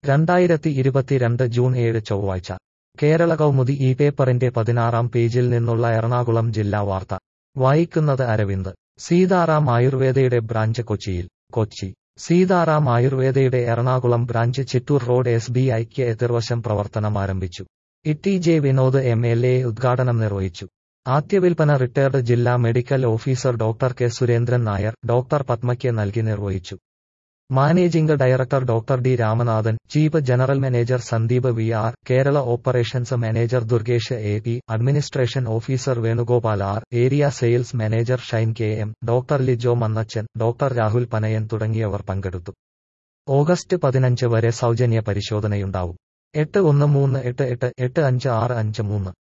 രണ്ടായിരത്തി ഇരുപത്തിരണ്ട് ജൂൺ ഏഴ് ചൊവ്വാഴ്ച കേരള കൗമുദി ഈ പേപ്പറിന്റെ പതിനാറാം പേജിൽ നിന്നുള്ള എറണാകുളം ജില്ലാ വാർത്ത വായിക്കുന്നത് അരവിന്ദ് സീതാറാം ആയുർവേദയുടെ ബ്രാഞ്ച് കൊച്ചിയിൽ കൊച്ചി സീതാറാം ആയുർവേദയുടെ Ernakulam branch Chittoor road S B ഐക്ക് എതിർവശം പ്രവർത്തനം ആരംഭിച്ചു Itty J Vinod M L A ഉദ്ഘാടനം നിർവഹിച്ചു ആദ്യവിൽപ്പന റിട്ടയർഡ് ജില്ലാ medical officer doctor K Surendran Nair doctor പത്മയ്ക്ക് നൽകി നിർവഹിച്ചു managing director doctor D Ramanathan chief general manager Sandeep V R Kerala operations manager Durgesh A P administration officer Venugopal R area sales manager Shine K M doctor Lijo Mannachan doctor Rahul പനയൻ തുടങ്ങിയവർ പങ്കെടുത്തു August പതിനഞ്ച് വരെ സൗജന്യ പരിശോധനയുണ്ടാവും എട്ട് ഒന്ന് മൂന്ന് എട്ട് എട്ട് എട്ട് അഞ്ച് ആറ് അഞ്ച് മൂന്ന്